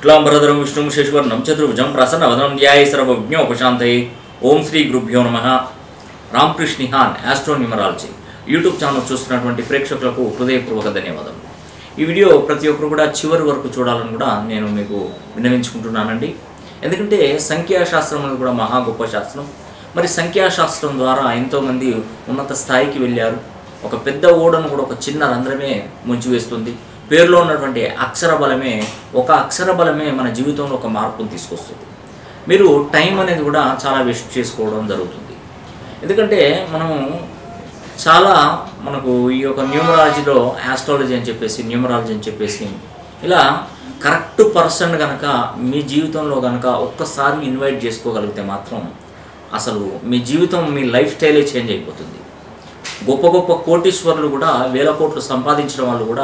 శుక్లాంబరధరం విష్ణుం శశివర్ణం చతుర్భుజం ప్రసన్నవదనం ధ్యాయ సర్వజ్ఞోపశాంతయే ఓం శ్రీ గురుభ్యో నమ రామకృష్ణిహాన్ ఆస్ట్రో న్యూమరాలజీ యూట్యూబ్ ఛానల్ చూస్తున్నటువంటి ప్రేక్షకులకు హృదయపూర్వక ధన్యవాదాలు ఈ వీడియో ప్రతి ఒక్కరు కూడా చివరి వరకు చూడాలని కూడా నేను మీకు విన్నవించుకుంటున్నానండి ఎందుకంటే సంఖ్యాశాస్త్రం అనేది కూడా మహా గొప్ప శాస్త్రం మరి సంఖ్యాశాస్త్రం ద్వారా ఎంతోమంది ఉన్నత స్థాయికి వెళ్ళారు ఒక పెద్ద ఓడను కూడా ఒక చిన్న రంధ్రమే ముంచివేస్తుంది పేరులో ఉన్నటువంటి అక్షర బలమే ఒక అక్షర బలమే మన జీవితంలో ఒక మార్పును తీసుకొస్తుంది మీరు టైం అనేది కూడా చాలా వేస్ట్ చేసుకోవడం జరుగుతుంది ఎందుకంటే మనము చాలా మనకు ఈ యొక్క న్యూమరాలజీలో ఆస్ట్రాలజీ అని చెప్పేసి న్యూమరాలజీ అని చెప్పేసి ఇలా కరెక్ట్ పర్సన్ కనుక మీ జీవితంలో కనుక ఒక్కసారి ఇన్వైట్ చేసుకోగలిగితే మాత్రం అసలు మీ జీవితం మీ లైఫ్ స్టైలే చేంజ్ అయిపోతుంది గొప్ప గొప్ప కోటీశ్వరులు కూడా వేల కోట్లు సంపాదించిన వాళ్ళు కూడా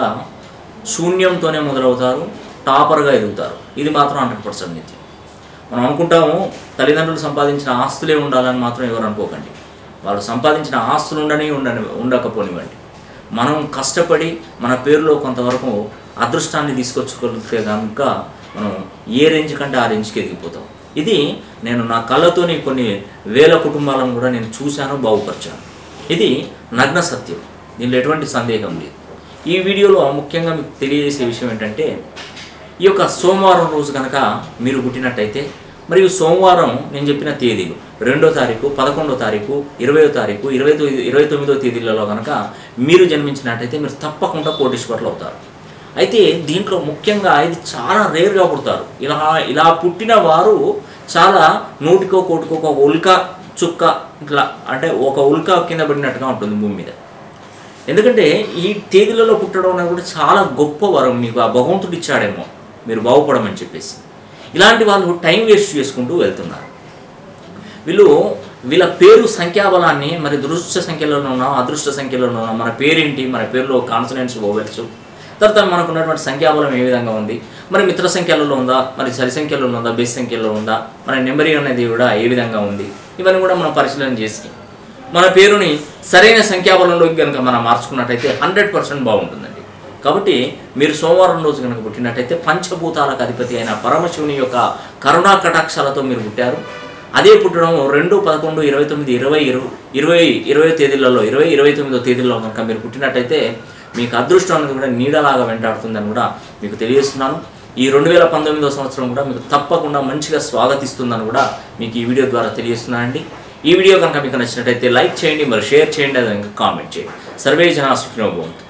శూన్యంతోనే మొదలవుతారు టాపర్గా ఎదుగుతారు ఇది మాత్రం హండ్రెడ్ పర్సెంట్ నిత్యం మనం అనుకుంటాము తల్లిదండ్రులు సంపాదించిన ఆస్తులే ఉండాలని మాత్రం ఎవరు అనుకోకండి వాళ్ళు సంపాదించిన ఆస్తులు ఉండని ఉండని ఉండకపోనివ్వండి మనం కష్టపడి మన పేరులో కొంతవరకు అదృష్టాన్ని తీసుకొచ్చుకోగలిగితే కనుక మనం ఏ రేంజ్ కంటే ఆ రేంజ్కి ఎదిగిపోతాం ఇది నేను నా కళ్ళతోని కొన్ని వేల కుటుంబాలను కూడా నేను చూశాను బాగుపరిచాను ఇది నగ్న సత్యం దీనిలో ఎటువంటి సందేహం లేదు ఈ వీడియోలో ముఖ్యంగా మీకు తెలియజేసే విషయం ఏంటంటే ఈ యొక్క సోమవారం రోజు కనుక మీరు పుట్టినట్టయితే మరియు సోమవారం నేను చెప్పిన తేదీలు రెండో తారీఖు పదకొండో తారీఖు ఇరవయో తారీఖు ఇరవై తొమ్మిది ఇరవై తొమ్మిదో తేదీలలో కనుక మీరు జన్మించినట్టయితే మీరు తప్పకుండా కోటీశ్వర్లు అవుతారు అయితే దీంట్లో ముఖ్యంగా ఇది చాలా రేర్గా పుడతారు ఇలా ఇలా పుట్టిన వారు చాలా నూటికో కోటికో ఒక ఉల్క చుక్క ఇట్లా అంటే ఒక ఉల్క కింద పడినట్టుగా ఉంటుంది భూమి మీద ఎందుకంటే ఈ తేదీలలో పుట్టడం అనేది కూడా చాలా గొప్ప వరం మీకు ఆ భగవంతుడు ఇచ్చాడేమో మీరు బాగుపడమని చెప్పేసి ఇలాంటి వాళ్ళు టైం వేస్ట్ చేసుకుంటూ వెళ్తున్నారు వీళ్ళు వీళ్ళ పేరు సంఖ్యాబలాన్ని మరి దృష్ట సంఖ్యలోనూ ఉన్నాం అదృష్ట సంఖ్యలోనూ ఉన్నాం మన పేరేంటి మన పేరులో కాన్సనెంట్స్ ఓవర్స్ తర్వాత మనకు ఉన్నటువంటి సంఖ్యాబలం ఏ విధంగా ఉంది మరి మిత్ర సంఖ్యలలో ఉందా మరి సరి సంఖ్యలో ఉందా బేస్ సంఖ్యలో ఉందా మన నెంబరీ అనేది కూడా ఏ విధంగా ఉంది ఇవన్నీ కూడా మనం పరిశీలన చేసి మన పేరుని సరైన సంఖ్యాబలంలోకి కనుక మనం మార్చుకున్నట్టయితే హండ్రెడ్ పర్సెంట్ బాగుంటుందండి కాబట్టి మీరు సోమవారం రోజు కనుక పుట్టినట్టయితే పంచభూతాలకు అధిపతి అయిన పరమశివుని యొక్క కరుణా కటాక్షాలతో మీరు పుట్టారు అదే పుట్టడం రెండు పదకొండు ఇరవై తొమ్మిది ఇరవై ఇరవై ఇరవై ఇరవై తేదీలలో ఇరవై ఇరవై తొమ్మిదో తేదీల్లో కనుక మీరు పుట్టినట్టయితే మీకు అదృష్టం అనేది కూడా నీడలాగా వెంటాడుతుందని కూడా మీకు తెలియజేస్తున్నాను ఈ రెండు వేల పంతొమ్మిదో సంవత్సరం కూడా మీకు తప్పకుండా మంచిగా స్వాగతిస్తుందని కూడా మీకు ఈ వీడియో ద్వారా తెలియజేస్తున్నానండి ఈ వీడియో కనుక మీకు నచ్చినట్టయితే లైక్ చేయండి మరి షేర్ చేయండి అది కామెంట్ చేయండి సర్వే జనా సుఖినోభవంతు